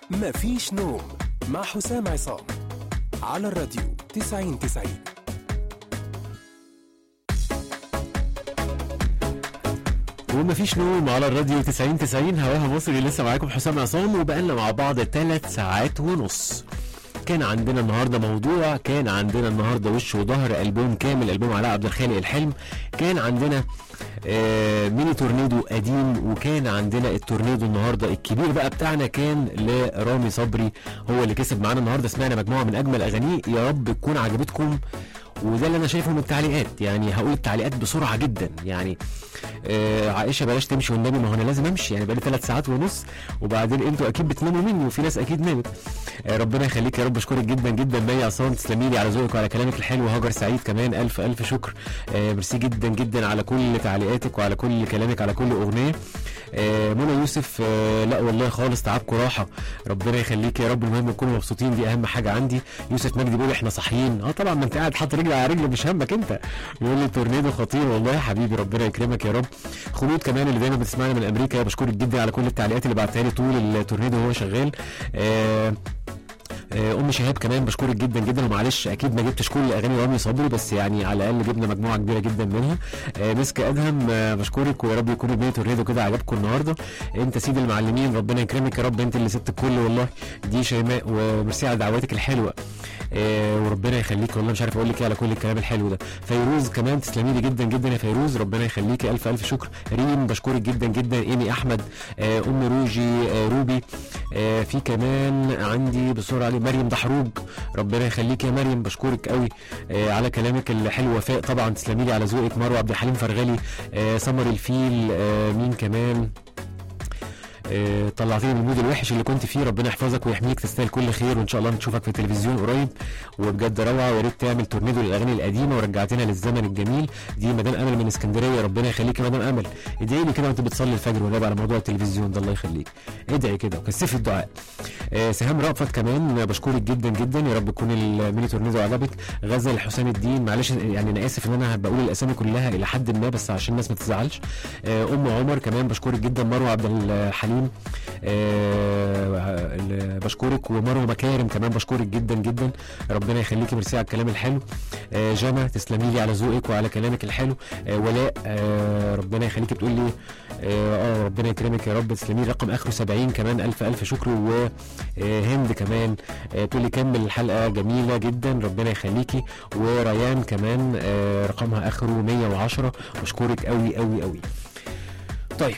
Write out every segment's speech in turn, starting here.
مفيش نوم مع حسام عصام على الراديو 90 90 ومفيش نوم على الراديو 90 90 هواها مصري لسه معاكم حسام عصام وبقالنا مع بعض ثلاث ساعات ونص كان عندنا النهارده موضوع كان عندنا النهارده وش وظهر البوم كامل البوم علاء عبد الخالق الحلم كان عندنا آه ميني تورنيدو قديم وكان عندنا التورنيدو النهارده الكبير بقى بتاعنا كان لرامي صبري هو اللي كسب معانا النهارده سمعنا مجموعه من اجمل اغانيه يا رب تكون عجبتكم وده اللي انا شايفه من التعليقات يعني هقول التعليقات بسرعه جدا يعني آه عائشه بلاش تمشي والنبي ما هو انا لازم امشي يعني بقالي ثلاث ساعات ونص وبعدين انتوا اكيد بتناموا مني وفي ناس اكيد نامت آه ربنا يخليك يا رب اشكرك جدا جدا مي عصام تسلمي لي على ذوقك وعلى كلامك الحلو هاجر سعيد كمان الف الف شكر آه ميرسي جدا جدا على كل تعليقاتك وعلى كل كلامك على كل اغنيه آه منى يوسف آه لا والله خالص تعبكم راحه ربنا يخليك يا رب المهم تكونوا مبسوطين دي اهم حاجه عندي يوسف مجدي بيقول احنا صاحيين اه طبعا ما انت قاعد حاطط رجل على رجل مش همك انت يقول لي تورنيدو خطير والله يا حبيبي ربنا يكرمك يا رب خلود كمان اللي دايما بتسمعنا من امريكا بشكرك جدا على كل التعليقات اللي بعتها لي طول التورنيدو وهو شغال آه آه، ام شهاب كمان بشكرك جدا جدا ومعلش اكيد ما جبتش كل اغاني رامي صبري بس يعني على الاقل جبنا مجموعه كبيره جدا منها آه، مسك ادهم آه، بشكرك ويا رب يكون البيت تورنيدو كده عجبكم النهارده انت سيد المعلمين ربنا يكرمك يا رب انت اللي سبت الكل والله دي شيماء وميرسي على دعواتك الحلوه آه، وربنا يخليك والله مش عارف اقول لك ايه على كل الكلام الحلو ده فيروز كمان تسلمي لي جدا جدا يا فيروز ربنا يخليكي الف الف شكر ريم بشكرك جدا جدا ايمي احمد آه، ام روجي آه، روبي آه، في كمان عندي بسرعه علي مريم دحروج ربنا يخليك يا مريم بشكرك قوي آه، على كلامك الحلو وفاء طبعا تسلمي لي على ذوقك مروه عبد الحليم فرغلي آه، سمر الفيل آه، مين كمان آه، طلعتني من المود الوحش اللي كنت فيه ربنا يحفظك ويحميك تستاهل كل خير وان شاء الله نشوفك في التلفزيون قريب وبجد روعه ويا ريت تعمل تورنيدو للاغاني القديمه ورجعتنا للزمن الجميل دي مدام امل من اسكندريه ربنا يخليك يا مدام امل ادعي لي كده وانت بتصلي الفجر والنبي على موضوع التلفزيون ده الله يخليك ادعي كده وكثفي الدعاء آه، سهام رأفت كمان بشكرك جدا جدا يا رب تكون الميني تورنيدو عجبك غزل حسام الدين معلش يعني انا اسف ان انا بقول الاسامي كلها الى حد ما بس عشان الناس ما تزعلش آه، ام عمر كمان بشكرك جدا مروه عبد الحليم آه، ال- بشكرك ومروه مكارم كمان بشكرك جدا جدا ربنا يخليكي ميرسي على الكلام الحلو آه، جنى تسلمي لي على ذوقك وعلى كلامك الحلو آه، ولاء آه، ربنا يخليكي بتقول لي اه آه، ربنا يكرمك يا رب تسلمي لي رقم اخره 70 كمان الف الف شكر وهند كمان آه، تقول لي كمل الحلقه جميله جدا ربنا يخليكي وريان كمان آه، رقمها اخره 110 بشكرك قوي قوي قوي طيب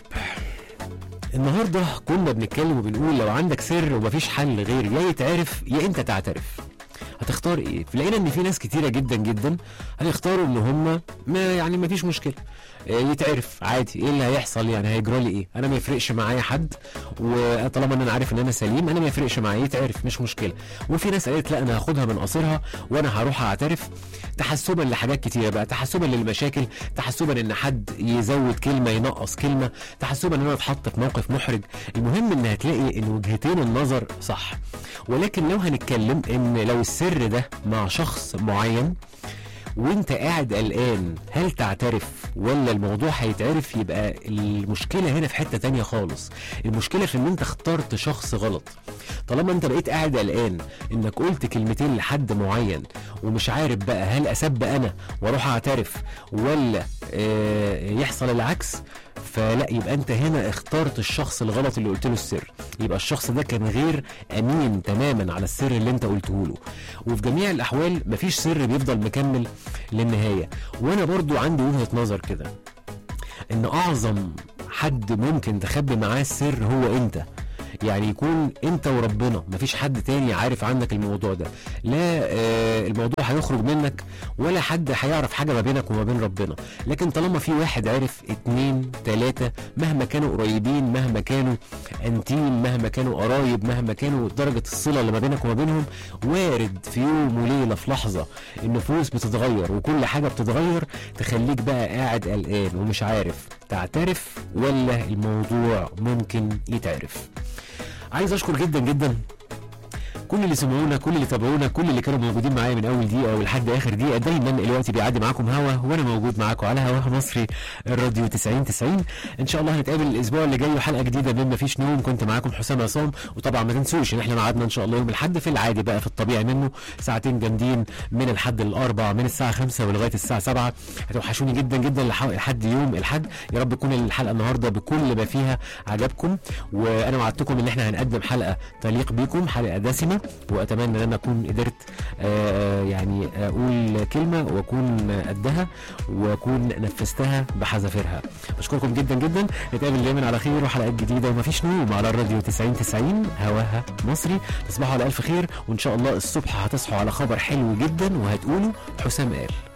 النهارده كنا بنتكلم وبنقول لو عندك سر ومفيش حل غير يا يتعرف يا انت تعترف هتختار ايه؟ لقينا ان في ناس كتيره جدا جدا هيختاروا ان هم ما يعني ما فيش مشكله آه، يتعرف عادي ايه اللي هيحصل يعني هيجرى لي ايه؟ انا ما يفرقش معايا حد وطالما ان انا عارف ان انا سليم انا ما يفرقش معايا يتعرف مش مشكله وفي ناس قالت لا انا هاخدها من قصيرها وانا هروح اعترف تحسبا لحاجات كتيره بقى تحسبا للمشاكل تحسبا ان حد يزود كلمه ينقص كلمه تحسبا ان انا اتحط في موقف محرج المهم ان هتلاقي ان وجهتين النظر صح ولكن لو هنتكلم ان لو السر ده مع شخص معين وانت قاعد قلقان هل تعترف ولا الموضوع هيتعرف يبقى المشكلة هنا في حتة تانية خالص المشكلة في ان انت اخترت شخص غلط طالما انت بقيت قاعد قلقان انك قلت كلمتين لحد معين ومش عارف بقى هل اسب انا واروح اعترف ولا آه يحصل العكس فلا يبقى انت هنا اخترت الشخص الغلط اللي قلت له السر يبقى الشخص ده كان غير امين تماما على السر اللي انت قلته له وفي جميع الاحوال مفيش سر بيفضل مكمل للنهايه وانا برضو عندي وجهه نظر كده ان اعظم حد ممكن تخبي معاه السر هو انت يعني يكون انت وربنا مفيش حد تاني عارف عنك الموضوع ده لا آه الموضوع هيخرج منك ولا حد هيعرف حاجه ما بينك وما بين ربنا لكن طالما في واحد عرف اتنين تلاته مهما كانوا قريبين مهما كانوا انتيم مهما كانوا قرايب مهما كانوا درجه الصله اللي ما بينك وما بينهم وارد في يوم وليله في لحظه النفوس بتتغير وكل حاجه بتتغير تخليك بقى قاعد قلقان ومش عارف تعترف ولا الموضوع ممكن يتعرف عايز اشكر جدا جدا كل اللي سمعونا كل اللي تابعونا كل اللي كانوا موجودين معايا من اول دقيقه ولحد اخر دقيقه دايما الوقت بيعدي معاكم هوا وانا موجود معاكم على هواها مصري الراديو 90 90 ان شاء الله هنتقابل الاسبوع اللي جاي وحلقه جديده من مفيش نوم كنت معاكم حسام عصام وطبعا ما تنسوش ان احنا ميعادنا ان شاء الله يوم الاحد في العادي بقى في الطبيعي منه ساعتين جامدين من الحد الاربع من الساعه 5 ولغايه الساعه 7 هتوحشوني جدا جدا لح- لحد يوم الحد يا رب تكون الحلقه النهارده بكل ما فيها عجبكم وانا وعدتكم ان احنا هنقدم حلقه تليق بيكم حلقه دسمه واتمنى ان انا اكون قدرت آه، يعني اقول كلمه واكون قدها واكون نفذتها بحذافيرها بشكركم جدا جدا نتقابل دايما على خير وحلقات جديده ومفيش نوم على الراديو 90 90 هواها مصري تصبحوا على الف خير وان شاء الله الصبح هتصحوا على خبر حلو جدا وهتقولوا حسام قال